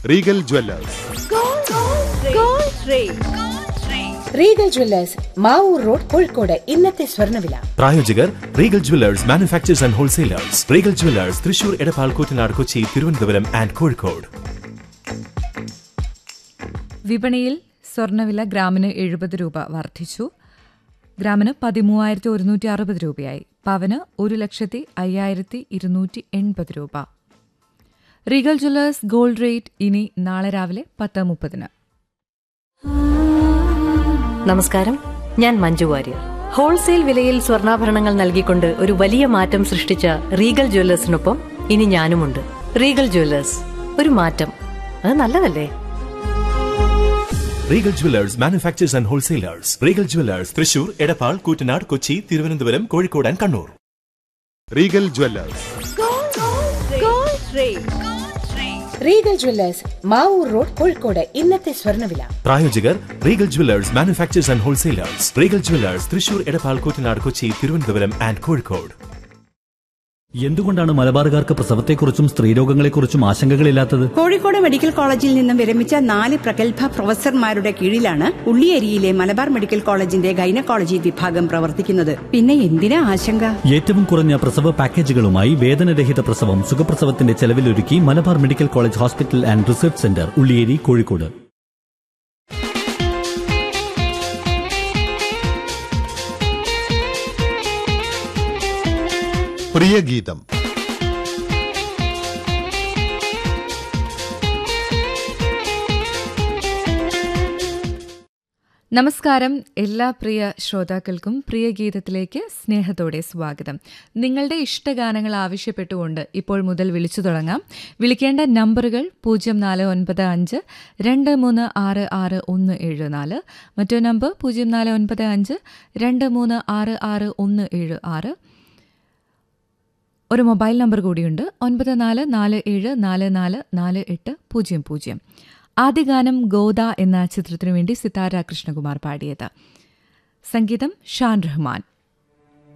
Regal jewellers Regal jewellers Mavoor road Kozhikode ഇന്നത്തെ സ്വർണ്ണവില പ്രായോജകർ Regal jewellers manufacturers and wholesalers Regal jewellers Thrissur Edappal Koottanad Kochi Thiruvananthapuram and Kozhikode വിപണിയിൽ സ്വർണ്ണവില ഗ്രാമിന് എഴുപത് രൂപ വർദ്ധിച്ചു ഗ്രാമിന് പതിമൂവായിരത്തി ഒരുന്നൂറ്റി അറുപത് രൂപയായി പവന് ഒരു ലക്ഷത്തി അയ്യായിരത്തി ഇരുന്നൂറ്റി എൺപത് രൂപ റീഗൽ ജ്വല്ലേഴ്സ് ഗോൾഡ് റേറ്റ് ഇനി നാളെ രാവിലെ പത്ത് മുപ്പതിന് നമസ്കാരം ഞാൻ മഞ്ജു വാര്യർ ഹോൾസെയിൽ വിലയിൽ സ്വർണ്ണാഭരണങ്ങൾ നൽകിക്കൊണ്ട് ഒരു വലിയ മാറ്റം സൃഷ്ടിച്ച റീഗൽ ജ്വല്ലേഴ്സിനൊപ്പം ഇനി ഞാനുമുണ്ട് റീഗൽ ജ്വല്ലേഴ്സ് ഒരു മാറ്റം അത് നല്ലതല്ലേ Regal jewellers manufacturers and wholesalers Regal jewellers Thrissur Edappal Koottanad Kochi Thiruvananthapuram Kozhikode and Kannur Regal jewellers Regal jewellers Mavoor road Kozhikode ഇന്നത്തെ സ്വർണ്ണവില പ്രായോജകർ Regal jewellers manufacturers and wholesalers Regal jewellers Thrissur Edappal Koottanad Kochi Thiruvananthapuram and Kozhikode എന്തുകൊണ്ടാണ് മലബാറുകാർക്ക് പ്രസവത്തെക്കുറിച്ചും സ്ത്രീരോഗങ്ങളെക്കുറിച്ചും ആശങ്കകളില്ലാത്തത് കോഴിക്കോട് മെഡിക്കൽ കോളേജിൽ നിന്നും വിരമിച്ച നാല് പ്രഗത്ഭ പ്രൊഫസർമാരുടെ കീഴിലാണ് ഉള്ളിയേരിയിലെ മലബാർ മെഡിക്കൽ കോളേജിന്റെ ഗൈനക്കോളജി വിഭാഗം പ്രവർത്തിക്കുന്നത് പിന്നെ എന്തിനാ ആശങ്ക ഏറ്റവും കുറഞ്ഞ പ്രസവ പാക്കേജുകളുമായി വേദനരഹിത പ്രസവം സുഖപ്രസവത്തിന്റെ ചെലവിലൊരുക്കി Malabar medical college hospital and research centre Ulliyeri Kozhikode പ്രിയഗീതം നമസ്കാരം എല്ലാ പ്രിയ ശ്രോതാക്കൾക്കും പ്രിയ ഗീതത്തിലേക്ക് സ്നേഹത്തോടെ സ്വാഗതം നിങ്ങളുടെ ഇഷ്ടഗാനങ്ങൾ ആവശ്യപ്പെട്ടുകൊണ്ട് ഇപ്പോൾ മുതൽ വിളിച്ചു തുടങ്ങാം വിളിക്കേണ്ട നമ്പറുകൾ പൂജ്യം നാല് ഒൻപത് അഞ്ച് രണ്ട് മൂന്ന് ആറ് ആറ് ഒന്ന് ഏഴ് നാല് മറ്റോ നമ്പർ പൂജ്യം നാല് ഒൻപത് അഞ്ച് രണ്ട് മൂന്ന് ആറ് ആറ് ഒന്ന് ഏഴ് ആറ് ഒരു മൊബൈൽ നമ്പർ കൂടിയുണ്ട് ഒൻപത് നാല് നാല് ഏഴ് നാല് നാല് നാല് എട്ട് പൂജ്യം പൂജ്യം ആദ്യ ഗാനം ഗോദ എന്ന ചിത്രത്തിനു വേണ്ടി സിതാര കൃഷ്ണകുമാർ പാടിയത് സംഗീതം ഷാൻ റഹ്മാൻ